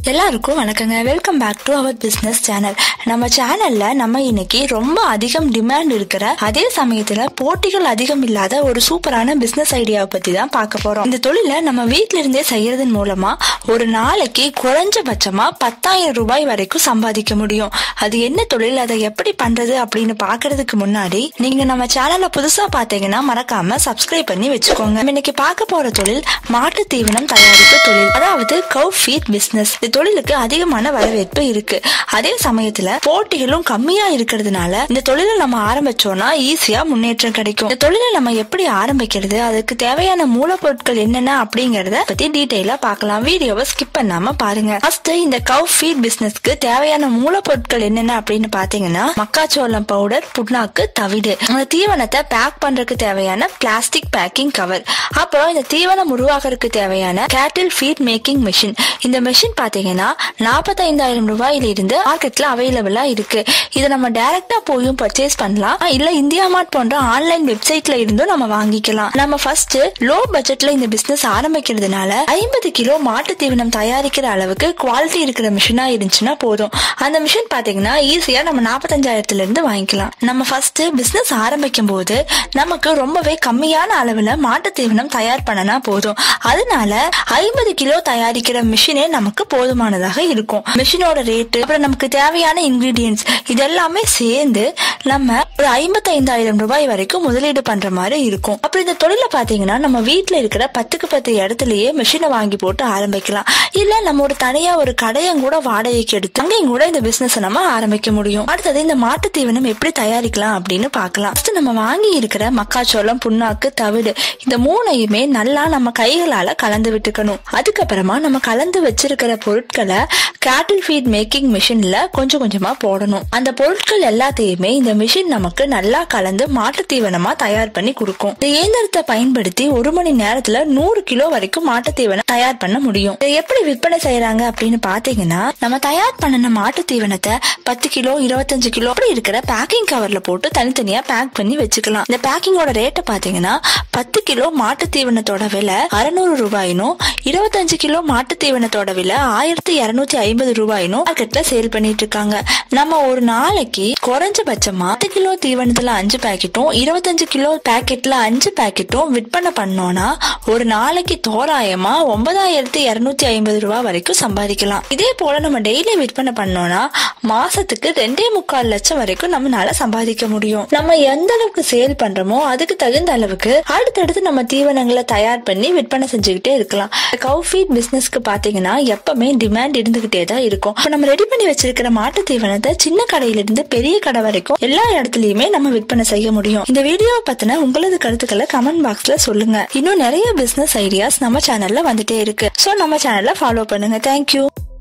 எல்லாருக்கும் வணக்கங்க welcome back to our business channel நம்ம சேனல்ல நம்ம இன்னைக்கு ரொம்ப அதிகம் டிமாண்ட் இருக்கிற அதே சமயத்துல போட்டிகள் அதிகம் இல்லாத ஒரு சூப்பரான பிசினஸ் ஐடியாவை பத்தி தான் பார்க்க போறோம் இந்த தொழிலை நம்ம வீட்ல இருந்தே செய்யறதன் மூலமா ஒரு நாளைக்கு குறைஞ்சபட்சமா பத்தாயிரம் ரூபாய் வரைக்கும் சம்பாதிக்க முடியும் அது என்ன தொழில் அதை எப்படி பண்றது அப்படின்னு பாக்குறதுக்கு முன்னாடி நீங்க நம்ம சேனல்ல புதுசா பாத்தீங்கன்னா மறக்காம சப்ஸ்கிரைப் பண்ணி வச்சுக்கோங்க நம்ம இன்னைக்கு பார்க்க போற தொழில் மாட்டு தீவனம் தயாரிப்பு தொழில் அதாவது கவ் ஃபீட் பிசினஸ் இந்த தொழிலுக்கு அதிகமான வரவேற்பு இருக்கு அதே சமயத்துல போட்டிகளும் கம்மியா இருக்கிறதுனால இந்த தொழிலை நம்ம ஆரம்பிச்சோம்னா ஈஸியா முன்னேற்றம் கிடைக்கும் இந்த தொழிலை நம்ம எப்படி ஆரம்பிக்கிறது அதுக்கு தேவையான மூலப்பொருட்கள் என்னென்ன அப்படிங்கறத பத்தி டீடைலா பார்க்கலாம் வீடியோவை ஸ்கிப் பண்ணாம பாருங்க ஃபர்ஸ்ட் இந்த கவ் ஃபீட் பிசினஸ்க்கு தேவையான மூலப்பொருட்கள் என்னென்ன அப்படின்னு பாத்தீங்கன்னா மக்காச்சோளம் பவுடர் புண்ணாக்கு தவிடு அந்த தீவனத்தை பேக் பண்றதுக்கு தேவையான பிளாஸ்டிக் பேக்கிங் கவர் அப்புறம் இந்த தீவனம் உருவாக்குறதுக்கு தேவையான கேட்டில் ஃபீட் மேக்கிங் மிஷின் இந்த மிஷின் பாத்தீங்கன்னா நாற்பத்தைந்தாயிரம் ரூபாயில இருந்து மார்க்கெட்ல அவைலபிளா இருக்கு இதை நம்ம டைரக்டா போயும் பர்ச்சேஸ் பண்ணலாம் இல்ல இந்தியா மார்ட் போன்ற ஆன்லைன் வெப்சைட்ல இருந்தும் நம்ம வாங்கிக்கலாம் நம்ம ஃபர்ஸ்ட் லோ பட்ஜெட்ல இந்த பிசினஸ் ஆரம்பிக்கிறதுனால ஐம்பது கிலோ மாட்டு தீவனம் தயாரிக்கிற அளவுக்கு குவாலிட்டி இருக்கிற மிஷினா இருந்துச்சுன்னா போதும் அந்த மிஷின் பாத்தீங்கன்னா ஈஸியா நம்ம நாற்பத்தஞ்சாயிரத்துல இருந்து வாங்கிக்கலாம் நம்ம ஃபர்ஸ்ட் பிசினஸ் ஆரம்பிக்கும் போது நமக்கு ரொம்பவே கம்மியான அளவுல மாட்டு தீவனம் தயார் பண்ணனா போதும் அதனால ஐம்பது கிலோ தயாரிக்கிற மிஷினே நமக்கு போதுமானதாக இருக்கும் மிஷினோட ரேட்டு அப்புறம் நமக்கு தேவையான இன்கிரீடியன்ஸ் இதெல்லாமே சேர்ந்து நம்ம ஒரு ஐம்பத்தைந்தாயிரம் ரூபாய் வரைக்கும் முதலீடு பண்ற மாதிரி இருக்கும் அப்புறம் இந்த தொழில பாத்தீங்கன்னா நம்ம வீட்ல இருக்கிற பத்துக்கு பத்து இடத்துலயே மிஷினை வாங்கி போட்டு ஆரம்பிக்கலாம் இல்ல நம்ம ஒரு தனியா ஒரு கடையும் கூட வாடகைக்கு எடுத்து அங்கேயும் கூட இந்த பிசினஸ் நம்ம ஆரம்பிக்க முடியும் அடுத்தது இந்த மாட்டு தீவனம் எப்படி தயாரிக்கலாம் அப்படின்னு பார்க்கலாம் ஃபர்ஸ்ட் நம்ம வாங்கி இருக்கிற மக்காச்சோளம் புண்ணாக்கு தவிடு இந்த மூணையுமே நல்லா நம்ம கைகளால கலந்து விட்டுக்கணும் அதுக்கப்புறமா நம்ம கலந்து வச்சிருக்கிற பொருட்களை கேட்டில் ஃபீட் மேக்கிங் மிஷின்ல கொஞ்சம் கொஞ்சமா போடணும் அந்த பொருட்கள் எல்லாத்தையுமே இந்த மிஷின் நமக்கு நல்லா கலந்து மாட்டு தீவனமா தயார் பண்ணி கொடுக்கும் இந்த இயந்திரத்தை பயன்படுத்தி ஒரு மணி நேரத்துல நூறு கிலோ வரைக்கும் மாட்டு தீவனம் தயார் பண்ண முடியும் இதை எப்படி விற்பனை செய்யறாங்க அப்படின்னு பாத்தீங்கன்னா நம்ம தயார் பண்ணின மாட்டு தீவனத்தை பத்து கிலோ இருபத்தஞ்சு கிலோ அப்படி இருக்கிற பேக்கிங் கவர்ல போட்டு தனித்தனியா பேக் பண்ணி வச்சுக்கலாம் இந்த பேக்கிங்கோட ரேட்டை பாத்தீங்கன்னா பத்து கிலோ மாட்டு தீவனத்தோட விலை அறுநூறு ரூபாயினும் இருபத்தஞ்சு கிலோ மாட்டு தீவனத்தோட விலை ஆயிரத்தி இருநூத்தி ஐம்பது ரூபாயினும் மார்க்கெட்ல சேல் பண்ணிட்டு இருக்காங்க நம்ம ஒரு நாளைக்கு குறைஞ்சபட்சமா பத்து கிலோ தீவனத்துல அஞ்சு பேக்கெட்டும் இருபத்தஞ்சு கிலோ பேக்கெட்ல அஞ்சு பேக்கெட்டும் விற்பனை பண்ணோம்னா ஒரு நாளைக்கு தோராயமா ஒன்பதாயிரத்தி இருநூத்தி ஐம்பது ரூபாய் வரைக்கும் சம்பாதிக்கலாம் இதே போல நம்ம டெய்லி விற்பனை பண்ணோம்னா மாசத்துக்கு ரெண்டே முக்கால் லட்சம் வரைக்கும் நம்மளால சம்பாதிக்க முடியும் நம்ம எந்த அளவுக்கு சேல் பண்றோமோ அதுக்கு தகுந்த அளவுக்கு அடுத்தடுத்து நம்ம தீவனங்களை தயார் பண்ணி விற்பனை செஞ்சுக்கிட்டே இருக்கலாம் கவு ஃபீட் பிசினஸ்க்கு பாத்தீங்கன்னா எப்பவுமே டிமாண்ட் இருந்துகிட்டே தான் இருக்கும் இப்ப நம்ம ரெடி பண்ணி வச்சிருக்கிற மாட்டு தீவனத்தை சின்ன கடையில இருந்து பெரிய கடை வரைக்கும் எல்லா இடத்துலயுமே நம்ம விற்பனை செய்ய முடியும் இந்த வீடியோவை பத்தின உங்களது கருத்துக்களை கமெண்ட் பாக்ஸ்ல சொல்லுங்க இன்னும் நிறைய பிசினஸ் ஐடியாஸ் நம்ம சேனல்ல வந்துட்டே இருக்கு சோ நம்ம சேனல்ல ஃபாலோ பண்ணுங்க தேங்க்யூ